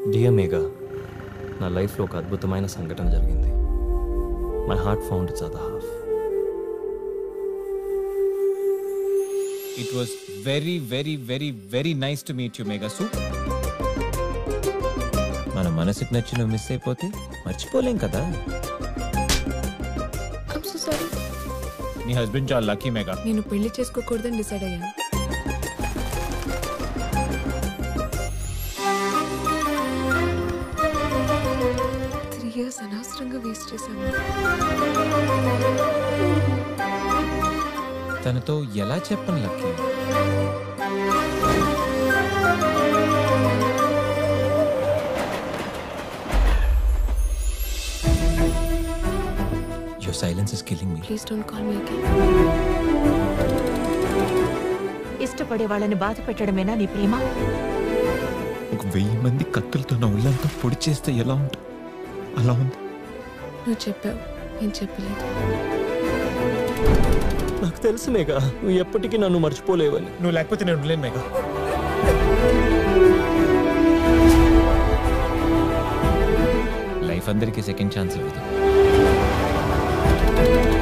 డిఎంఏగా నా లైఫ్లో ఒక అద్భుతమైన సంఘటన జరిగింది my heart found its other half it was very very very very nice to meet you mega soap మన మనసుకు నచ్చిన మిస్ అయిపోతే మర్చిపోలేం కదా ఐమ్ సో సారీ నీ హస్బెండ్ చాలా లక్కీ మెగా నేను పెళ్లి చేసుకోకూడదని డిసైడ్ అయ్యాను త్రీ ఇయర్స్ అనవసరంగా వేస్ట్ చేశాను తనతో ఎలా చెప్పను lucky your silence is killing me please don't call me again ఇష్టపడే వాళ్ళని బాధ పెట్టడమేనా నీ ప్రేమ ఒక వెయ్యి మంది కత్తులతో నా ఒళ్ళంతా పొడి చేస్తే ఎలా ఉంటుంది అలా ఉంది నువ్వు చెప్పావు నేను చెప్పలేదు నాకు తెలుసు మేఘా నువ్వు ఎప్పటికీ నన్ను మర్చిపోలేవని నువ్వు లేకపోతే నేను ఉండలేను మెగా లైఫ్ అందరికీ సెకండ్ ఛాన్స్ ఇవ్వదు